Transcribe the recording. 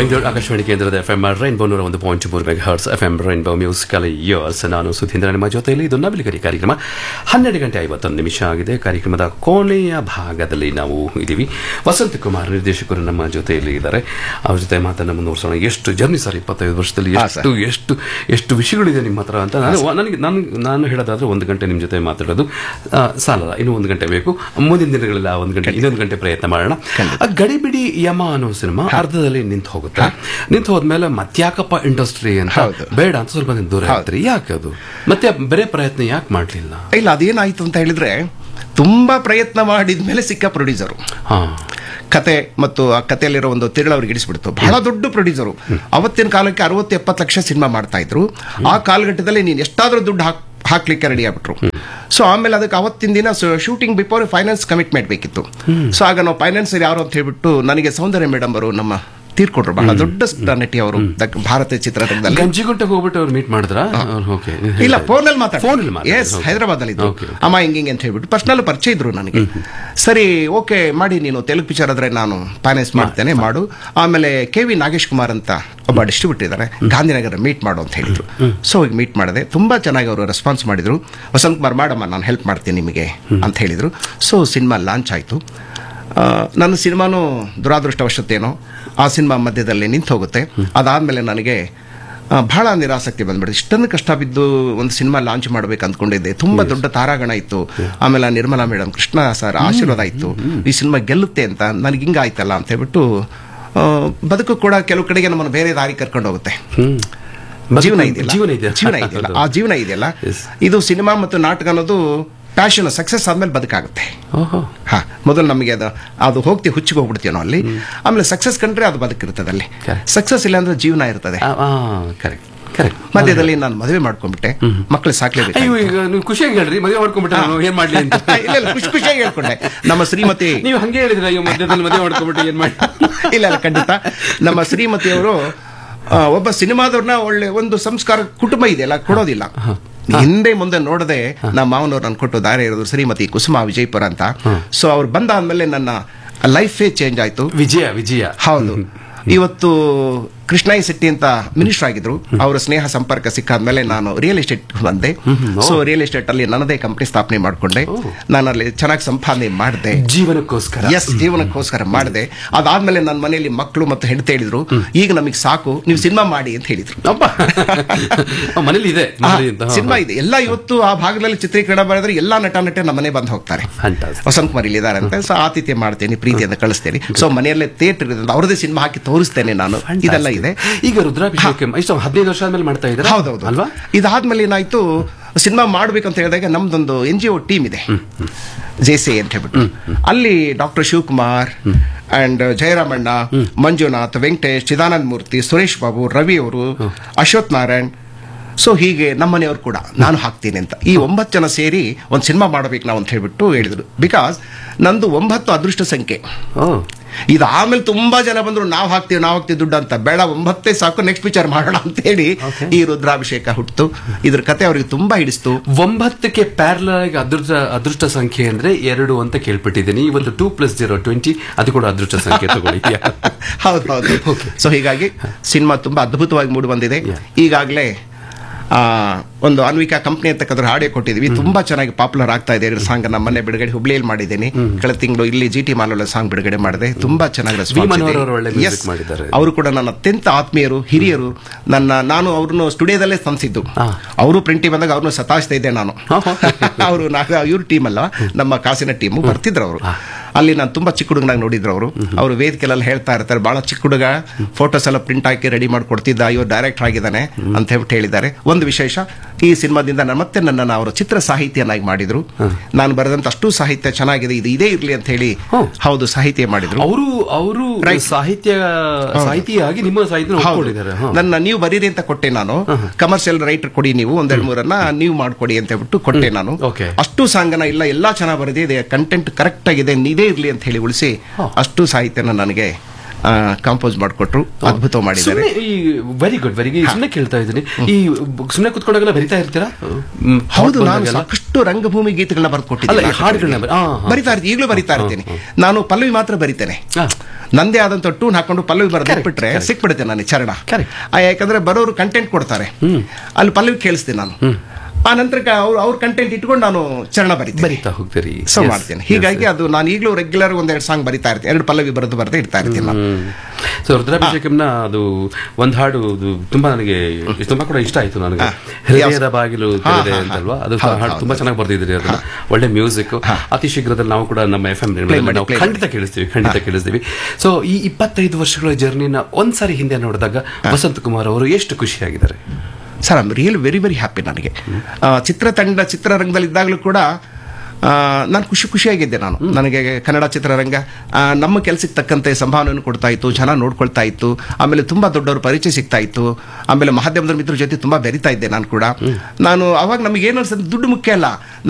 ಬೆಂಗಳೂರು ಆಕಾಶವಾಣಿ ಕೇಂದ್ರದ F M rainbow ನೂರ ಒಂದು ಪಾಯಿಂಟ್ ಮೂರು mega hertz F M rainbow musical years ನಾನು ಸುಧೀಂದ್ರ ನಿಮ್ಮ ಜೊತೆಯಲ್ಲಿ ಇದು ನವಿಲಿಗರಿ ಕಾರ್ಯಕ್ರಮ ಹನ್ನೆರಡು ಗಂಟೆ ಐವತ್ತೊಂದು ನಿಮಿಷ ಆಗಿದೆ ಕಾರ್ಯಕ್ರಮದ ಕೊನೆಯ ಭಾಗದಲ್ಲಿ ನಾವು ಇದ್ದೀವಿ ವಸಂತ ಕುಮಾರ್ ನಿರ್ದೇಶಕರು ನಮ್ಮ ಜೊತೆಯಲ್ಲಿ ಇದ್ದಾರೆ ಅವ್ರ ಜೊತೆ ಮಾತನ್ನ ಮುಂದುವರಿಸೋಣ ಎಷ್ಟು ಜರ್ನಿ ಸರ್ ಇಪ್ಪತ್ತೈದು ವರ್ಷದಲ್ಲಿ ಹಾ, ಎಷ್ಟು ಎಷ್ಟು ಎಷ್ಟು ವಿಷಯಗಳಿದೆ ನಿಮ್ಮ ಹತ್ರ ಅಂತ ನಾನು ನನಗೆ ನಾನು ನಾನು ಹೇಳೋದಾದ್ರೆ ಒಂದು ಗಂಟೆ ನಿಮ್ಮ ಜೊತೆ ಮಾತಾಡೋದು ಆ, ಸಾಲಲ್ಲ ಇನ್ನು ಒಂದು ಗಂಟೆ ಬೇಕು ಮುಂದಿನ ದಿನಗಳಲ್ಲಿ ಆ ಒಂದು ಗಂಟೆ ಇನ್ನೊಂದು ಗಂಟೆ ಪ್ರಯತ್ನ ಮಾಡೋಣ ಆ ಗಡಿಬಿಡಿ ಯಮ ಅನ್ನೋ ಸಿನಿಮಾ ಅರ್ಧದಲ್ಲಿ ನಿಂತು ಹೋಗುತ್ತೆ ನಿಂತು ಹೋದ್ಮೇಲೆ ಮತ್ಯಾಕಪ್ಪ ಇಂಡಸ್ಟ್ರಿ ಅಂತ ಹೌದು. ಬೇಡ ಅಂತ ಸ್ವಲ್ಪ ದಿನ ದೂರ ಆಗ್ತಾರೆ ಯಾಕೆ ಅದು ಮತ್ತೆ ಬೇರೆ ಪ್ರಯತ್ನ ಯಾಕೆ ಮಾಡ್ಲಿಲ್ಲ ಇಲ್ಲ ಅದೇನಾಯ್ತು ಅಂತ ಹೇಳಿದ್ರೆ ತುಂಬಾ ಪ್ರಯತ್ನ ಮಾಡಿದ್ಮೇಲೆ ಸಿಕ್ಕ ಪ್ರೊಡ್ಯೂಸರು ಹಾ ಕತೆ ಮತ್ತು ಆ ಕಥೆಯಲ್ಲಿರೋ ಒಂದು ತಿರುಳು ಅವ್ರಿಗೆ ಇಡಿಸ್ಬಿಡ್ತು ಬಹಳ ದೊಡ್ಡ ಪ್ರೊಡ್ಯೂಸರು ಅವತ್ತಿನ ಕಾಲಕ್ಕೆ ಅರವತ್ತು ಎಪ್ಪತ್ತು ಲಕ್ಷ ಸಿನಿಮಾ ಮಾಡ್ತಾ ಇದ್ರು ಆ ಕಾಲಘಟ್ಟದಲ್ಲಿ ನೀನು ಎಷ್ಟಾದ್ರೂ ದುಡ್ಡು ಹಾಕ್ ಹಾಕ್ಲಿಕ್ಕೆ ರೆಡಿ ಆಗ್ಬಿಟ್ರು ಸೊ ಆಮೇಲೆ ಅದಕ್ಕೆ ಅವತ್ತಿನ ದಿನ ಶೂಟಿಂಗ್ ಬಿಫೋರ್ ಫೈನಾನ್ಸ್ ಕಮಿಟ್ಮೆಂಟ್ ಬೇಕಿತ್ತು ಸೊ ಆಗ ನಾವು ಫೈನಾನ್ಸ್ ಯಾರು ಅಂತ ಹೇಳ್ಬಿಟ್ಟು ನನಗೆ ಸೌಂದರ್ಯ ಮೇಡಮ್ ಅವರು ನಮ್ಮ ತೀರ್ಕೊಟ್ರು ಬಹಳ ದೊಡ್ಡ st- ನಟಿ ಅವರು ದಕ್- ಭಾರತೀಯ ಚಿತ್ರರಂಗದಲ್ಲಿ ಗಂಜಿಗುಂಟೆ ಹೋಗ್ಬಿಟ್ಟು ಅವ್ರು ಮೀಟ್ ಮಾಡಿದ್ರ ಓಕೆ ಇಲ್ಲ ಫೋನಲ್ಲಿ ಮಾತಾಡ ಫೋನಲ್ಲಿ ಮಾತಾಡಿದ್ರು, ಎಸ್ okay. ಹೈದರಾಬಾದ್ ಅಲ್ಲಿ Okay. ಅಮ್ಮ ಹಿಂಗ್ ಹಿಂಗೆ ಅಂತ ಹೇಳ್ಬಿಟ್ಟು ಪರ್ಸನಲ್ ಪರಿಚಯ ಇದ್ರು ನನಗೆ ಸರಿ ಓಕೆ ಮಾಡಿ ನೀನು ತೆಲುಗು ಪಿಕ್ಚರ್ ಆದ್ರೆ ನಾನು ಫೈನಾನ್ಸ್ ಮಾಡ್ತೇನೆ ಮಾಡು ಆಮೇಲೆ ಕೆ ವಿ ನಾಗೇಶ್ ಕುಮಾರ್ ಅಂತ ಒಬ್ಬ ಡಿಸ್ಟ್ರಿಬ್ಯೂಟರ್ ಇದ್ದಾರೆ ಗಾಂಧಿನಗರ ಮೀಟ್ ಮಾಡು ಅಂತ ಹೇಳಿದ್ರು ಸೊ ಹೋಗಿ ಮೀಟ್ ಮಾಡಿದೆ ತುಂಬಾ ಚೆನ್ನಾಗಿ ಅವರು ರೆಸ್ಪಾನ್ಸ್ ಮಾಡಿದ್ರು ವಸಂತ್ ಕುಮಾರ್ ಮಾಡಮ್ಮ ನಾನು ಹೆಲ್ಪ್ ಮಾಡ್ತೀನಿ ನಿಮಗೆ ಅಂತ ಹೇಳಿದ್ರು ಸೊ ಸಿನಿಮಾ ಲಾಂಚ್ ಆಯಿತು ನನ್ನ ಸಿನಿಮಾನು ದುರಾದೃಷ್ಟವಶತ್ತೇನೋ ಆ ಸಿನಿಮಾ ಮಧ್ಯದಲ್ಲಿ ನಿಂತು ಹೋಗುತ್ತೆ ಅದಾದಮೇಲೆ ನನಗೆ ಆ, ಬಹಳ ನಿರಾಸಕ್ತಿ ಬಂದ್ಬಿಡುತ್ತೆ ಇಷ್ಟೊಂದು ಕಷ್ಟ ಬಿದ್ದು ಒಂದು ಸಿನಿಮಾ ಲಾಂಚ್ ಮಾಡ್ಬೇಕು ಅಂದ್ಕೊಂಡಿದ್ದೆ ತುಂಬಾ ದೊಡ್ಡ ತಾರಾಗಣ ಇತ್ತು ಆಮೇಲೆ ಆ ನಿರ್ಮಲಾ ಮೇಡಮ್ ಕೃಷ್ಣ ಸರ್ ಆಶೀರ್ವಾದ ಇತ್ತು ಈ ಸಿನಿಮಾ ಗೆಲ್ಲುತ್ತೆ ಅಂತ ನನಗೆ ಹಿಂಗ ಆಯ್ತಲ್ಲ ಅಂತ ಹೇಳ್ಬಿಟ್ಟು ಆ, ಬದುಕು ಕೂಡ ಕೆಲವು ಕಡೆಗೆ ನಮ್ಮನ್ನು ಬೇರೆ ದಾರಿ ಕರ್ಕೊಂಡು ಹೋಗುತ್ತೆ ಹ್ಮ್ ಜೀವನ ಇದೆಯಲ್ಲ ಜೀವನ ಇದೆ ಜೀವನ ಇದೆಯಲ್ಲ ಆ ಜೀವನ ಇದೆಯಲ್ಲ Yes. ಇದು ಸಿನಿಮಾ ಮತ್ತು ನಾಟಕ ಅನ್ನೋದು ಪ್ಯಾಷನ್ ಸಕ್ಸಸ್ ಆದ್ಮೇಲೆ ಬದುಕಾಗುತ್ತೆ ಓಹೋ ಹಾ ಮೊದಲು ನಮಗೆ ಅದು ಅದು ಹೋಗ್ತೀವಿ ಹುಚ್ಚಿಗೆ ಹೋಗ್ಬಿಡ್ತೀವಿ ನಾವು ಅಲ್ಲಿ ಆಮೇಲೆ ಸಕ್ಸಸ್ ಕಂಡ್ರೆ ಅದು ಬದುಕಿರ್ತದೆ ಅಲ್ಲಿ Correct. ಸಕ್ಸಸ್ ಇಲ್ಲ ಅಂದ್ರೆ ಜೀವನ ಇರ್ತದೆ ಕರೆಕ್ಟ್ ಕರೆಕ್ಟ್ ಮಧ್ಯದಲ್ಲಿ ನಾನು ಮದುವೆ ಮಾಡ್ಕೊಂಡ್ಬಿಟ್ಟೆ ಮಕ್ಕಳು ಸಾಕ್ಲೇಬೇಕು ಅಯ್ಯೋ ಈಗ ನೀವು ಖುಷಿಯಾಗಿ ಹೇಳ್ರಿ ಮದುವೆ ಮಾಡ್ಕೊಂಡ್ಬಿಟ್ರೆ ನಾನು ಏನ್ ಮಾಡ್ಲಿ ಅಂತ ಇಲ್ಲ ಇಲ್ಲ ಖುಷಿ ಖುಷಿಯಾಗಿ ಹೇಳ್ಕೊಂಡೆ ನಮ್ಮ ಶ್ರೀಮತಿ ನೀವು ಹಂಗೆ ಹೇಳಿದ್ರೆ ಅಯ್ಯೋ ಮಧ್ಯದಲ್ಲಿ ಮದುವೆ ಮಾಡ್ಕೊಂಡ್ಬಿಟ್ಟು ಏನ್ ಮಾಡಿ ಇಲ್ಲ ಇಲ್ಲ ಖಂಡಿತ ನಮ್ಮ ಶ್ರೀಮತಿಯವರು ಆ, ಒಬ್ಬ ಸಿನಿಮಾದವ್ರನ್ನ ಒಳ್ಳೆ ಒಂದು ಸಂಸ್ಕಾರ ಕುಟುಂಬ ಇದೆಯಲ್ಲ ಕೊಡೋದಿಲ್ಲ ಹಿಂದೆ ಮುಂದೆ ನೋಡದೆ ನಮ್ಮ ಮಾವನವ್ರು ನನ್ ಕೊಟ್ಟು ದಾರಿ ಇರೋದು ಶ್ರೀಮತಿ ಕುಸುಮಾ ವಿಜಯಪುರ ಅಂತ ಸೊ ಅವ್ರು ಬಂದಾದ್ಮೇಲೆ ನನ್ನ ಲೈಫೇ ಚೇಂಜ್ ಆಯ್ತು ವಿಜಯ ವಿಜಯ ಹೌದು ಇವತ್ತು ಕೃಷ್ಣಾಯಿ ಶೆಟ್ಟಿ ಅಂತ ಮಿನಿಸ್ಟರ್ ಆಗಿದ್ರು ಅವರ ಸ್ನೇಹ ಸಂಪರ್ಕ ಸಿಕ್ಕಾದ್ಮೇಲೆ ನಾನು ರಿಯಲ್ ಎಸ್ಟೇಟ್ ಬಂದೆ ಸೊ ರಿಯಲ್ ಎಸ್ಟೇಟ್ ಅಲ್ಲಿ ನನ್ನದೇ ಕಂಪನಿ ಸ್ಥಾಪನೆ ಮಾಡ್ಕೊಂಡೆ ನಾನು ಅಲ್ಲಿ ಚೆನ್ನಾಗಿ ಸಂಪಾದನೆ ಮಾಡಿದೆ ಜೀವನಕ್ಕೋಸ್ಕರ ಎಸ್ ಜೀವನಕ್ಕೋಸ್ಕರ ಮಾಡಿದೆ ಅದಾದ್ಮೇಲೆ ನನ್ನ ಮನೆಯಲ್ಲಿ ಮಕ್ಕಳು ಮತ್ತು ಹೆಂಡತಿ ಹೇಳಿದ್ರು ಈಗ ನಮಗೆ ಸಾಕು ನೀವು ಸಿನಿಮಾ ಮಾಡಿ ಅಂತ ಹೇಳಿದ್ರು ಅಪ್ಪ ಮನೇಲಿ ಇದೆ ಮನೇಲಿ ಅಂತ. ಹಾ, ಸಿನಿಮಾ ಹಾ. ಇದೆ ಎಲ್ಲ ಇವತ್ತು ಆ ಭಾಗದಲ್ಲಿ ಚಿತ್ರೀಕರಣ ಮಾಡಿದ್ರೆ ಎಲ್ಲಾ ನಟ ನಟೆ ನಮ್ಮ ಮನೆ ಬಂದು ಹೋಗ್ತಾರೆ Fantastic. ವಸಂತ್ ಕುಮಾರ್ ಇಲ್ಲಿದ್ದಾರೆ ಅಂತ ಸೊ ಆತಿಥ್ಯ ಮಾಡ್ತೇನೆ ಪ್ರೀತಿಯಿಂದ ಕಳಿಸ್ತೇನೆ ಸೊ ಮನೆಯಲ್ಲೇ ಥಿಯೇಟರ್ ಇದೆ ಅವ್ರದೇ ಸಿನಿಮಾ ಹಾಕಿ ತೋರಿಸ್ತೇನೆ ನಾನು ಇದೆಲ್ಲ ಇದೆ ಈಗ ರುದ್ರಾಭಿಷೇಕ ಎಷ್ಟು ಹದಿನೈದು ವರ್ಷ ಆದ್ಮೇಲೆ ಮಾಡ್ತಾ ಇದ್ದಾರೆ ಹೌದೌದು ಅಲ್ವಾ ಇದಾದ್ಮೇಲೆ ಏನಾಯ್ತು ಸಿನಿಮಾ ಮಾಡ್ಬೇಕಂತ ಹೇಳಿದಾಗ ನಮ್ದೊಂದು ಎನ್ ಜಿ ಒ ಟೀಮ್ ಇದೆ ಜೆ ಸಿ ಅಂತ ಹೇಳ್ಬಿಟ್ಟು ಅಲ್ಲಿ ಡಾಕ್ಟರ್ ಶಿವಕುಮಾರ್ ಅಂಡ್ ಜಯರಾಮಣ್ಣ ಮಂಜುನಾಥ್ ವೆಂಕಟೇಶ್ ಚಿದಾನಂದ ಮೂರ್ತಿ ಸುರೇಶ್ ಬಾಬು ರವಿ ಅವರು ಅಶ್ವಥ್ ನಾರಾಯಣ್ ಸೊ ಹೀಗೆ ನಮ್ಮನೆಯವರು ಕೂಡ ನಾನು ಹಾಕ್ತೀನಿ ಅಂತ ಈ ಒಂಬತ್ತು ಜನ ಸೇರಿ ಒಂದು ಸಿನಿಮಾ ಮಾಡಬೇಕು ನಾವು ಅಂತ ಹೇಳ್ಬಿಟ್ಟು ಹೇಳಿದ್ರು ಬಿಕಾಸ್ ನಂದು ಒಂಬತ್ತು ಅದೃಷ್ಟ ಸಂಖ್ಯೆ ಓ ಇದು ಆಮೇಲೆ ತುಂಬಾ ಜನ ಬಂದ್ರು ನಾವು ಹಾಕ್ತೀವಿ ನಾವು ಹಾಕ್ತೀವಿ ದುಡ್ಡು ಅಂತ ಬೇಡ ಒಂಬತ್ತೇ ಸಾಕು ನೆಕ್ಸ್ಟ್ ಪಿಕ್ಚರ್ ಮಾಡೋಣ ಅಂತ ಹೇಳಿ Okay. ಈ ರುದ್ರಾಭಿಷೇಕ ಹುಟ್ಟಿತು ಇದ್ರ ಕತೆ ಅವರಿಗೆ ತುಂಬಾ ಹಿಡಿಸ್ತು ಒಂಬತ್ತಕ್ಕೆ ಪ್ಯಾರಲ್ ಆಗಿ ಅದೃಷ್ಟ ಅದೃಷ್ಟ ಸಂಖ್ಯೆ ಅಂದ್ರೆ ಎರಡು ಅಂತ ಕೇಳ್ಬಿಟ್ಟಿದ್ದೀನಿ ಈ ಒಂದು ಟೂ ಪ್ಲಸ್ ಜೀರೋ ಟ್ವೆಂಟಿ ಅದು ಕೂಡ ಅದೃಷ್ಟ ಸಂಖ್ಯೆ ತಗೊಳ್ಳಿ ಹೌದು ಹೌದು ಸೊ ಹೀಗಾಗಿ ಸಿನಿಮಾ ತುಂಬಾ ಅದ್ಭುತವಾಗಿ ಮೂಡಿ ಬಂದಿದೆ Yeah. ಈಗಾಗಲೇ ಆ, ಒಂದು ಅನ್ವಿಕಾ ಕಂಪ್ನಿ ಅಂತ ಕದ್ರ ಹಾಡೇ ಕೊಟ್ಟಿದ್ವಿ ತುಂಬಾ ಚೆನ್ನಾಗಿ ಪಾಪ್ಯುಲರ್ ಆಗ್ತಾ ಇದೆ ಎರಡು ಸಾಂಗ್ ನಮ್ಮ ಮನೆ ಬಿಡುಗಡೆ ಹುಬ್ಳಿಯಲ್ಲಿ ಮಾಡಿದ್ದೀನಿ ಕಳೆದ ತಿಂಗಳು ಇಲ್ಲಿ ಜಿ ಟಿ ಮಾಲೋಳ ಸಾಂಗ್ ಬಿಡುಗಡೆ ಮಾಡಿದೆ ತುಂಬಾ ಚೆನ್ನಾಗಿ response ಇದೆ. ಮನೋಹರ್ ಅವರು ಒಳ್ಳೆ music Yes. ಮಾಡಿದ್ದಾರೆ. ಅವರು ಕೂಡ ನನ್ನ ಅತ್ಯಂತ ಆತ್ಮೀಯರು ಹಿರಿಯರು ನನ್ನ ನಾನು ಅವ್ರನ್ನು ಸ್ಟುಡಿಯೋದಲ್ಲೇ ತಂದಿದ್ದು ಆ. ಅವರು ಪ್ರಿಂಟಿಂಗ್ ಬಂದಾಗ ಅವ್ರನ್ನ ಸತಾಯಿಸ್ತಾ ಇದ್ದೆ ನಾನು ಅವರು ಇವ್ರ ಟೀಮ್ ಅಲ್ಲ ನಮ್ಮ ಕಾಸಿನ ಟೀಮು ಬರ್ತಿದ್ರು ಅವರು ಅಲ್ಲಿ ನಾನು ತುಂಬಾ ಚಿಕ್ಕ ಹುಡುಗನಾಗಿ ನೋಡಿದ್ರು ಅವರು ಅವರು ವೇದಿಕೆಲ್ಲ ಹೇಳ್ತಾ ಇರ್ತಾರೆ ಬಹಳ ಚಿಕ್ಕ ಹುಡುಗ ಫೋಟೋಸ್ ಎಲ್ಲ ಪ್ರಿಂಟ್ ಹಾಕಿ ರೆಡಿ ಮಾಡಿ ಕೊಡ್ತಿದ್ದ ಇವರು ಡೈರೆಕ್ಟರ್ ಆಗಿದ್ದಾನೆ ಅಂತ ಹೇಳ್ಬಿಟ್ಟು ಹೇಳಿದ್ದಾರೆ ಒಂದು ವಿಶೇಷ ಈ ಸಿನಿಮಾದಿಂದ ನನ್ನ ಮತ್ತೆ ನನ್ನನ್ನು ಅವರು ಚಿತ್ರ ಸಾಹಿತ್ಯನಾಗಿ ಮಾಡಿದ್ರು ನಾನು ಬರೆದಂತ ಅಷ್ಟು ಸಾಹಿತ್ಯ ಚೆನ್ನಾಗಿದೆ ಇದು ಇದೇ ಇರ್ಲಿ ಅಂತ ಹೇಳಿ ಹ್ಮ್. ಹೌದು ಸಾಹಿತ್ಯ ಮಾಡಿದ್ರು ಅವರು ಅವರು Right. ಸಾಹಿತ್ಯ ಸಾಹಿತಿಯಾಗಿ ನಿಮ್ಮ ಸಾಹಿತ್ಯ ಒಪ್ಕೊಂಡಿದ್ದಾರೆ ಹಾ. ನನ್ನ ನೀವು ಬರೀರಿ ಅಂತ ಕೊಟ್ಟೆ ನಾನು ಕಮರ್ಷಿಯಲ್ ರೈಟರ್ ಕೊಡಿ ನೀವು ಒಂದೆರಡು ಮೂರನ್ನ ನೀವು ಮಾಡ್ಕೊಡಿ ಅಂತ ಹೇಳ್ಬಿಟ್ಟು ಕೊಟ್ಟೆ ನಾನು Okay. ಅಷ್ಟು ಸಾಂಗನ ಇಲ್ಲ ಎಲ್ಲಾ ಚೆನ್ನಾಗಿ ಬರೆದಿದೆ ಕಂಟೆಂಟ್ ಕರೆಕ್ಟ್ ಆಗಿದೆ ಇದೇ ಇರ್ಲಿ ಅಂತ ಹೇಳಿ ಉಳಿಸಿ ಹಾ. ಅಷ್ಟು ಸಾಹಿತ್ಯನ ನನಗೆ ಕಂಪೋಸ್ ಮಾಡಿಕೊಟ್ರು ಅದ್ಭುತ ಮಾಡಿದ್ದಾರೆ ಸುಮ್ನೆ ಈ ವೆರಿ ಗುಡ್ ವೆರಿ ಗುಡ್ ಸುಮ್ಮನೆ ಕೇಳ್ತಾ ಇದ್ದೀನಿ ಈ ಸುಮ್ಮನೆ ಕುತ್ಕೊಂಡಾಗೆಲ್ಲ ಬರಿತಾ ಇರ್ತೀರಾ ಹ್ಮ್, ಹೌದು thought ನಾನು ಬಂದಾಗೆಲ್ಲ? ಸಾಕಷ್ಟು ರಂಗಭೂಮಿ ಗೀತೆಗಳನ್ನ ಬರೆದು ಅಲ್ಲ, ಈ ಕೊಟ್ಟಿದ್ದೀನಿ ಹಾಡುಗಳನ್ನ ಬರಿ- ಆ, ಆ. ಬರಿತಾ ಇರ್ತೀನಿ ಈಗಲೂ ಬರಿತಾ ಇರ್ತೀನಿ ನಾನು ಪಲ್ಲವಿ ಮಾತ್ರ ಬರಿತೇನೆ ಆ. ನಂದೇ ಆದಂತ ಟೂನ್ ಹಾಕೊಂಡು ಪಲ್ಲವಿ ಬರೆದು Correct, ಬಿಟ್ರೆ correct. ಸಿಕ್ಬಿಡುತ್ತೆ ನನಗೆ ಚರಣ Correct. ಆ, ಯಾಕಂದ್ರೆ ಬರೋರು ಕಂಟೆಂಟ್ ಕೊಡ್ತಾರೆ ಅಲ್ಲಿ ಪಲ್ಲವಿ ಕೇಳಿಸ್ತೀನಿ ನಾನು ಆ ನಂತರಕ್ಕೆ ಅವ್ರು ಅವ್ರ ಕಂಟೆಂಟ್ ಇಟ್ಕೊಂಡು ನಾನು ಚರಣ ಬರೀತೀನಿ ಬರಿತಾ ಹೋಗ್ತೀರಿ ಸೊ Yes, ಮಾಡ್ತೇನೆ yes. ಹೀಗಾಗಿ ಅದು ನಾನು ಈಗಲೂ ರೆಗ್ಯುಲರ್ ಒಂದೆರಡು ಸಾಂಗ್ ಬರಿತಾ ಇರ್ತೀನಿ ಎರಡು ಪಲ್ಲವಿ ಬರೆದು ಬರೆದು ಇಡ್ತಾ ಇರ್ತೀನಿ ನಾನು ಸೊ ರುದ್ರಾಭಿಷೇಕಂನ ಅದು ಒಂದ್ ಹಾಡು ಅದು ತುಂಬಾ ನನಗೆ ತುಂಬಾ ಕೂಡ ಇಷ್ಟ ಆಯ್ತು ನನಗೆ ಹಾ. ಹೃದಯದ ಬಾಗಿಲು ಹಾ, ತೆರೆದೆ ಹಾ, ಹಾ. ಅಂತಲ್ವಾ ಅದು ಹೌದು, ಹಾಡು ಹೌದು. ತುಂಬಾ ಚೆನ್ನಾಗಿ ಬರ್ದಿದ್ದೀರಿ ಅದನ್ನ ಒಳ್ಳೆ ಮ್ಯೂಸಿಕ್ ಅತಿ ಶೀಘ್ರದಲ್ಲಿ ನಾವು ಕೂಡ ನಮ್ಮ ಎಫ್ ಎಂ Play ಮಾಡಿ, ನಾವು play ಖಂಡಿತ ಕೇಳಿಸ್ತೀವಿ ಖಂಡಿತ ಕೇಳಿಸ್ತೀವಿ ಸೊ ಈ ಇಪ್ಪತ್ತೈದು ವರ್ಷಗಳ ಜರ್ನಿನ ಒಂದ್ಸಾರಿ ಹಿಂದೆ ನೋಡಿದಾಗ ವಸಂತ್ ಕುಮಾರ್ ಅವರು ಎಷ್ಟು ಖುಷಿಯಾಗಿದ್ದಾರೆ sir I'm real very very happy ನನಗೆ ಆ, ಚಿತ್ರತಂಡ ಚಿತ್ರರಂಗದಲ್ಲಿ ಇದ್ದಾಗಲೂ ಕೂಡ ಆ, ನಾನು ಖುಷಿ ಖುಷಿಯಾಗಿದ್ದೆ ನಾನು ನನಗೆ ಕನ್ನಡ ಚಿತ್ರರಂಗ ಆ, ನಮ್ಮ ಕೆಲಸಕ್ಕೆ ತಕ್ಕಂತೆ ಸಂಭಾವನೆಯನ್ನು ಕೊಡ್ತಾ ಇತ್ತು ಜನ ನೋಡ್ಕೊಳ್ತಾ ಇತ್ತು ಆಮೇಲೆ ತುಂಬಾ ದೊಡ್ಡವ್ರ ಪರಿಚಯ ಸಿಗ್ತಾ ಇತ್ತು ಆಮೇಲೆ ಮಾಧ್ಯಮದ ಮಿತ್ರ ಜೊತೆ ತುಂಬಾ ಬೆರಿತಾ ಇದ್ದೆ ನಾನು ಕೂಡ ನಾನು ಅವಾಗ ನಮಗೆ ಏನು ಅನ್ಸುತ್ತೆ ದುಡ್ಡು ಮುಖ್ಯ ಅಲ್ಲ